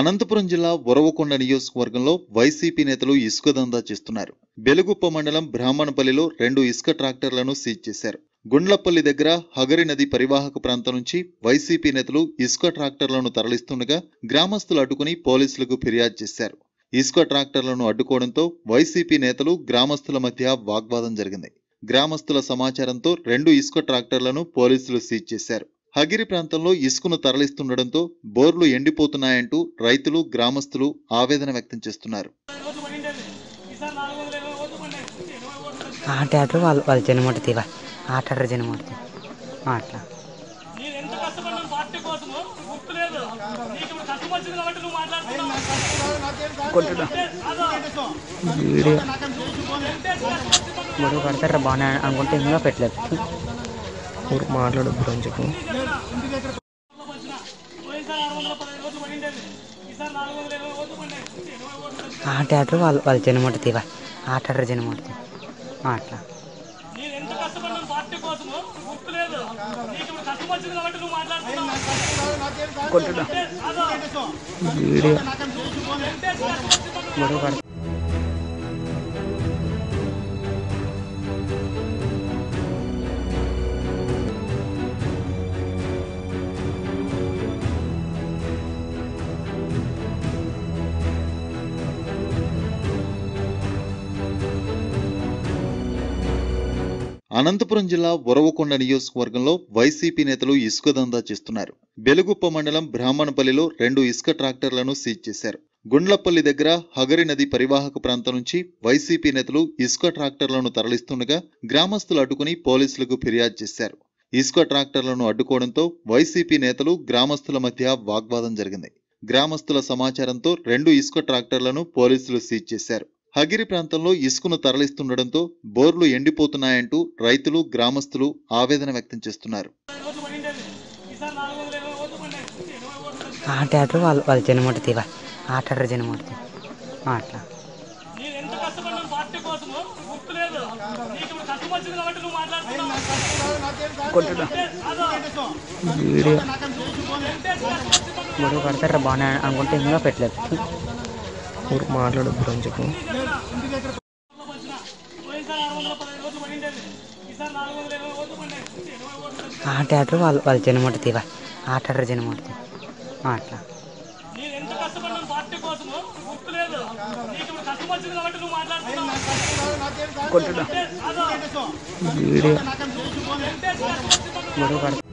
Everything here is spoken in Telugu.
అనంతపురం జిల్లా ఉరవకొండ నియోజకవర్గంలో వైసీపీ నేతలు ఇసుక దందా చేస్తున్నారు బెలుగుప్ప మండలం బ్రాహ్మణపల్లిలో రెండు ఇసుక ట్రాక్టర్లను సీజ్ చేశారు గుండ్లపల్లి దగ్గర హగరి నది పరివాహక ప్రాంతం నుంచి వైసీపీ నేతలు ఇసుక ట్రాక్టర్లను తరలిస్తుండగా గ్రామస్తులు అడ్డుకుని పోలీసులకు ఫిర్యాదు చేశారు ఇసుక ట్రాక్టర్లను అడ్డుకోవడంతో వైసీపీ నేతలు గ్రామస్తుల మధ్య వాగ్వాదం జరిగింది గ్రామస్తుల సమాచారంతో రెండు ఇసుక ట్రాక్టర్లను పోలీసులు సీజ్ చేశారు హగిరి ప్రాంతంలో ఇసుకను తరలిస్తుండటంతో బోర్లు ఎండిపోతున్నాయంటూ రైతులు గ్రామస్తులు ఆవేదన వ్యక్తం చేస్తున్నారు ఆ ట్యాక్టర్ వాళ్ళు వాళ్ళు జనమూట తీవా ఆ ట్యాక్టర్ జనమూట అట్లా నేను ఎంత కష్టపడ్డాను పార్టీ కోసము గుర్తు లేదు నీకు ఇప్పుడు కష్టం వచ్చింది కాబట్టి నువ్వు మాట్లాడుతున్నావు కొట్టుడు వీడియో గొడవ పడతారా బాగానే అనుకుంటే ఇంకా పెట్టలేదు ఊరు మాట్లాడొద్దు అని చెప్పు పోయినసారి ఆరు వందల పదహైదు ఓట్లు పడిండేది ఈసారి నాలుగు వందల ఇరవై ఓట్లు పడినాయి ఇరవై ఓట్లు ఆ ట్యాక్టర్ వాళ్ళు వాళ్ళు జనమూట తీవా ఆ ట్యాక్టర్ జనమూట అట్లా నేను ఎంత కష్టపడ్డాను పార్టీ కోసము గుర్తు లేదు నీకు ఇప్పుడు కష్టం వచ్చింది కాబట్టి నువ్వు మాట్లాడుతున్నావు కొట్టుడు వీడియో గొడవ పడతారా అనంతపురం జిల్లా ఉరవకొండ నియోజకవర్గంలో వైసీపీ నేతలు ఇసుక దందా చేస్తున్నారు బెలుగుప్ప మండలం బ్రాహ్మణపల్లిలో రెండు ఇసుక ట్రాక్టర్లను సీజ్ చేశారు గుండ్లపల్లి దగ్గర హగరి నది పరివాహక ప్రాంతం నుంచి వైసీపీ నేతలు ఇసుక ట్రాక్టర్లను తరలిస్తుండగా గ్రామస్తులు అడ్డుకుని పోలీసులకు ఫిర్యాదు చేశారు ఇసుక ట్రాక్టర్లను అడ్డుకోవడంతో వైసీపీ నేతలు గ్రామస్తుల మధ్య వాగ్వాదం జరిగింది గ్రామస్తుల సమాచారంతో రెండు ఇసుక ట్రాక్టర్లను పోలీసులు సీజ్ చేశారు హగిరి ప్రాంతంలో ఇసుకను తరలిస్తుండటంతో బోర్లు ఎండిపోతున్నాయంటూ రైతులు గ్రామస్తులు ఆవేదన వ్యక్తం చేస్తున్నారు ఓట్లు పడిండేది ఈసారి నాలుగు వందల ఇరవై ఓట్లు పడినాయి ఇరవై ఓట్లు ఆ ట్యాక్టర్ వాళ్ళు వాళ్ళు జనమూట తీవా ఆ ట్యాక్టర్ జనమూట అట్లా నేను ఎంత కష్టపడ్డాను పార్టీ కోసము గుర్తు లేదు నీకు ఇప్పుడు కష్టం వచ్చింది కాబట్టి నువ్వు మాట్లాడుతున్నావు కొట్టుడు వీడియో గొడవ పడతారా బాగానే అనుకుంటే ఇంకా పెట్టలేదు ఊరు మాట్లాడొద్దు అని చెప్పు పోయినసారి ఆరు వందల పదహైదు ఓట్లు పడిండేది ఈసారి నాలుగు వందల ఇరవై ఓట్లు పడినాయి ఇరవై ఓట్లు ఆ ట్యాక్టర్ వాళ్ళు వాళ్ళు జనమూట తీవా ఆ ట్యాక్టర్ జనమూట అట్లా నేను ఎంత కష్టపడ్డాను పార్టీ కోసము గుర్తు లేదు నీకు ఇప్పుడు కష్టం వచ్చింది కాబట్టి నువ్వు మాట్లాడుతున్నావు కొట్టుడు వీడియో గొడవ పడతారా